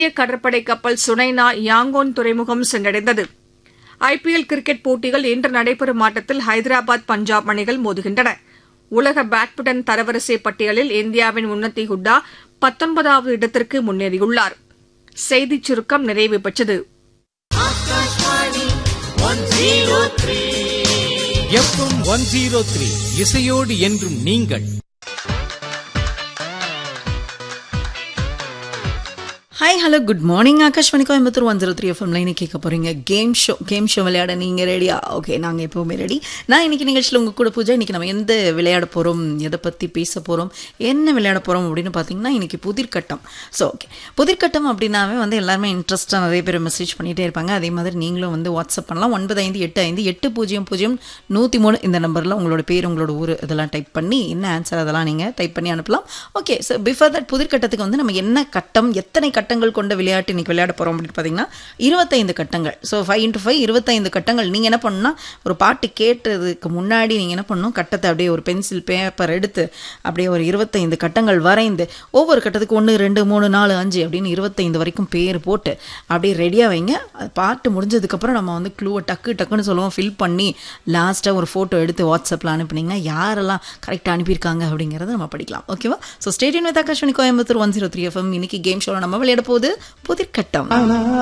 இந்திய கடற்படை கப்பல் சுனைனா யாங்கோன் துறைமுகம் சென்றடைந்தது ஐபிஎல் கிரிக்கெட் போட்டிகள் இன்று நடைபெறும் ஆட்டத்தில் ஹைதராபாத் பஞ்சாப் அணிகள் மோதுகின்றன உலக பேட்மிண்டன் தரவரிசை பட்டியலில் இந்தியாவின் உன்னதி ஹுட்டா பத்தொன்பதாவது இடத்திற்கு முன்னேறியுள்ளார் செய்திச் சுருக்கம் நிறைவு பெற்றது எஃப்எம் ஒன் ஜீரோ த்ரீ இசையோடு என்றும் நீங்கள் hi hello good morning Akashvani Coimbatore one zero three எஃப்எம்ல இன்னைக்கு கேட்க போறீங்க கேம் ஷோ கேம் ஷோ விளையாட நீங்கள் ரெடியா ஓகே நாங்கள் எப்போவுமே ரெடி நான் இன்னைக்கு நிகழ்ச்சியில் உங்கள் கூட பூஜா இன்னைக்கு நம்ம எந்த விளையாட போகிறோம் எதை பற்றி பேச போகிறோம் என்ன விளையாட போகிறோம் அப்படின்னு பார்த்தீங்கன்னா இன்னைக்கு புதிர்கட்டம் ஸோ ஓகே புதிர்கட்டம் அப்படின்னாவே வந்து எல்லாருமே இன்ட்ரெஸ்ட்டாக நிறைய பேர் மெசேஜ் பண்ணிகிட்டே இருப்பாங்க அதே மாதிரி நீங்களும் வந்து வாட்ஸ்அப் பண்ணலாம் ஒன்பது ஐந்து எட்டு ஐந்து எட்டு பூஜ்ஜியம் பூஜ்ஜியம் நூற்றி மூணு இந்த நம்பரில் உங்களோட பேர் உங்களோட ஊர் இதெல்லாம் டைப் பண்ணி என்ன ஆன்சர் அதெல்லாம் நீங்கள் டைப் பண்ணி அனுப்பலாம் ஓகே ஸோ பிஃபோர் தட் புதிர்கட்டத்துக்கு வந்து நம்ம என்ன கட்டம் எத்தனை கட்டங்கள் கொண்ட விளையாட்டு இன்னைக்கு விளையாட போகிறோம் அப்படின்னு பார்த்தீங்கன்னா இருபத்தைந்து கட்டங்கள் ஸோ ஃபைவ் இன்ட்டு ஃபைவ் இருபத்தைந்து கட்டங்கள் நீங்கள் என்ன பண்ணணும்னா ஒரு பாட்டு கேட்டதுக்கு முன்னாடி நீங்கள் என்ன பண்ணணும் கட்டத்தை அப்படியே ஒரு பென்சில் பேப்பர் எடுத்து அப்படியே ஒரு இருபத்தைந்து கட்டங்கள் வரைந்து ஒவ்வொரு கட்டத்துக்கு ஒன்று ரெண்டு மூணு நாலு அஞ்சு அப்படின்னு இருபத்தைந்து வரைக்கும் பேர் போட்டு அப்படியே ரெடியாக வைங்க அது பாட்டு முடிஞ்சதுக்கப்புறம் நம்ம வந்து க்ளூவை டக்கு டக்குன்னு சொல்லுவோம் ஃபில் பண்ணி லாஸ்ட்டாக ஒரு ஃபோட்டோ எடுத்து வாட்ஸ்அப்பில் அனுப்புனீங்கன்னா யாரெல்லாம் கரெக்டாக அனுப்பியிருக்காங்க அப்படிங்கிறத நம்ம படிக்கலாம் ஓகேவா so stay tuned with Akashvani Coimbatore one zero three FM இன்னைக்கு கேம் ஷோவில் நம்ம விளையாட போகுது புதிர்கட்டம்